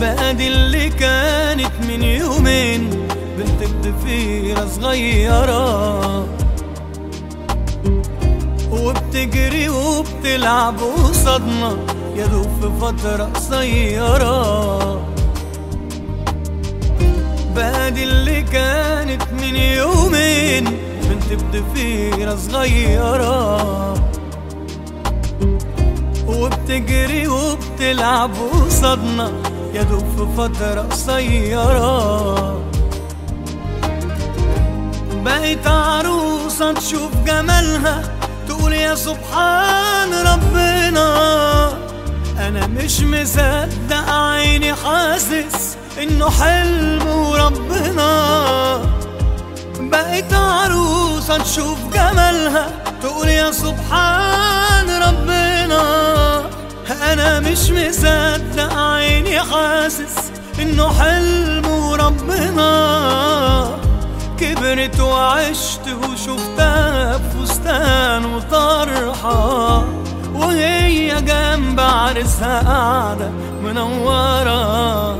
بقى دي اللي كانت من يومين بنت بضفيرة صغيرة وبتجري وبتلعب قصادنا يا دوب في فترة قصيرة بقى دي اللي كانت من يومين بنت بضفيرة صغيرة وبتجري وبتلعب قصادنا يا دوب في فترة قصيرة بقيت عروسة تشوف جمالها تقول يا سبحان ربنا أنا مش مصدق عيني حاسس إنه حلم وربنا بقيت عروسة تشوف جمالها تقول يا سبحان ربنا أنا مش مصدق عيني حاسس إنه حلم وربنا كبرت وعشت وشفتها بفستان وطرحة وهي جنب عرسها قاعدة منورة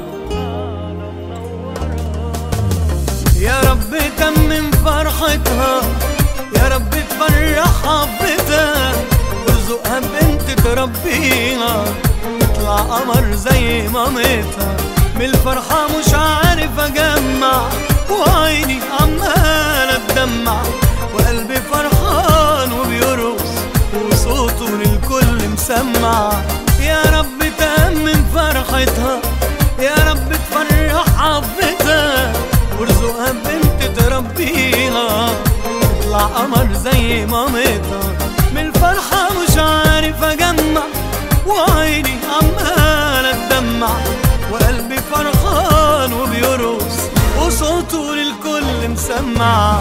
يا رب تمم فرحتها يا رب تفرحها ببيتها وارزقها بنت تربيها تطلع قمر زي مامتها من الفرحة مش عارف أجمع وعيني عمالة تدمع وقلبي فرحان وبيرقص وصوته للكل مسمع يا رب تأمن فرحتها يا رب تفرحها ببيتها وارزقها بنت تربيها تطلع قمر زي مامتها من الفرحة مش عارف أجمع وعيني عمالة تدمع وقلبي فرحان وبيرقص وصوته للكل مسمع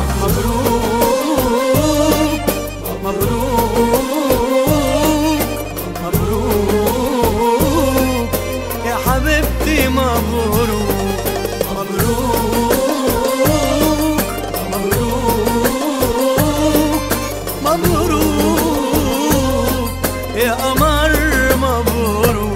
مبروك مبروك مبروك يا حبيبتي مبروك مبروك مبروك مبروك يا قمر مبروك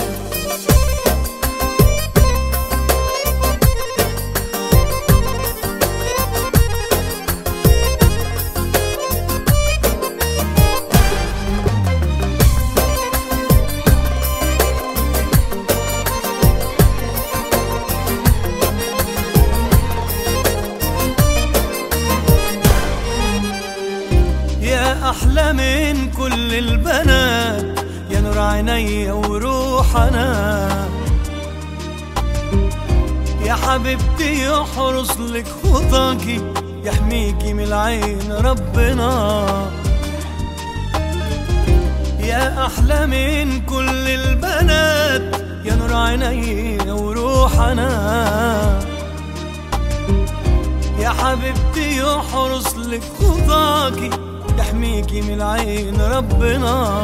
يا أحلى من كل البنات يا نور عيني وروح أنا يا حبيبتي يحرس لك خطاكي يحميكي من العين ربنا يا أحلى من كل البنات يا نور عيني وروح أنا يا حبيبتي يحرس لك خطاكي يحميكي من العين ربنا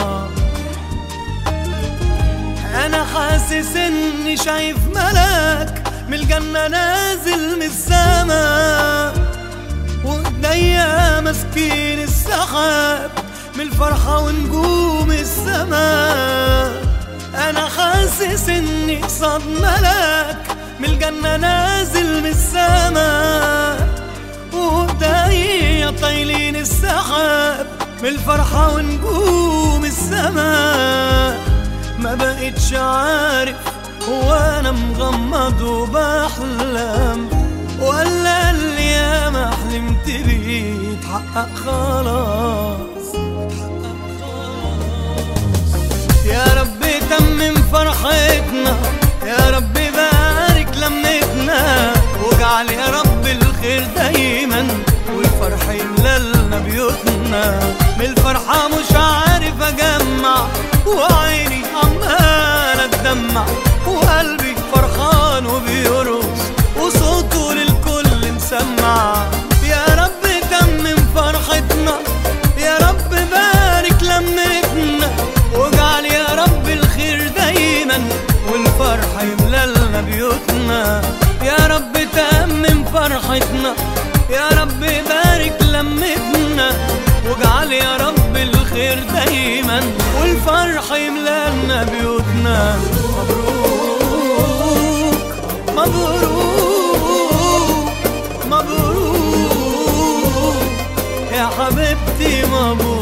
انا حاسس اني شايف ملاك من الجنة نازل من السما وايديا ماسكين السحاب من الفرحة ونجوم السما انا حاسس اني قصاد ملاك من الجنة نازل من السما وايديا طايلين السحاب من الفرحة ونجوم السما ما بقتش عارف هو انا مغمض وبحلم ولا اللي يا ما حلمت بيه اتحقق خلاص اتحقق خلاص يا رب تمم فرحتنا يا رب بارك لمتنا واجعل يا رب الخير دايما والفرح يملى لنا بيوتنا من الفرحة مش عارف اجمع وعيني عمالة تدمع وقلبي فرحان وبيرقص وصوته للكل مسمع يا رب تمم فرحتنا يا رب بارك لمتنا واجعل يا رب الخير دايما والفرح يملى لنا بيوتنا يا رب تأمم فرحتنا يا رب بارك لمتنا واجعل يا رب الخير دايما والفرح يملى لنا بيوتنا مبروك حبيبتي مبروك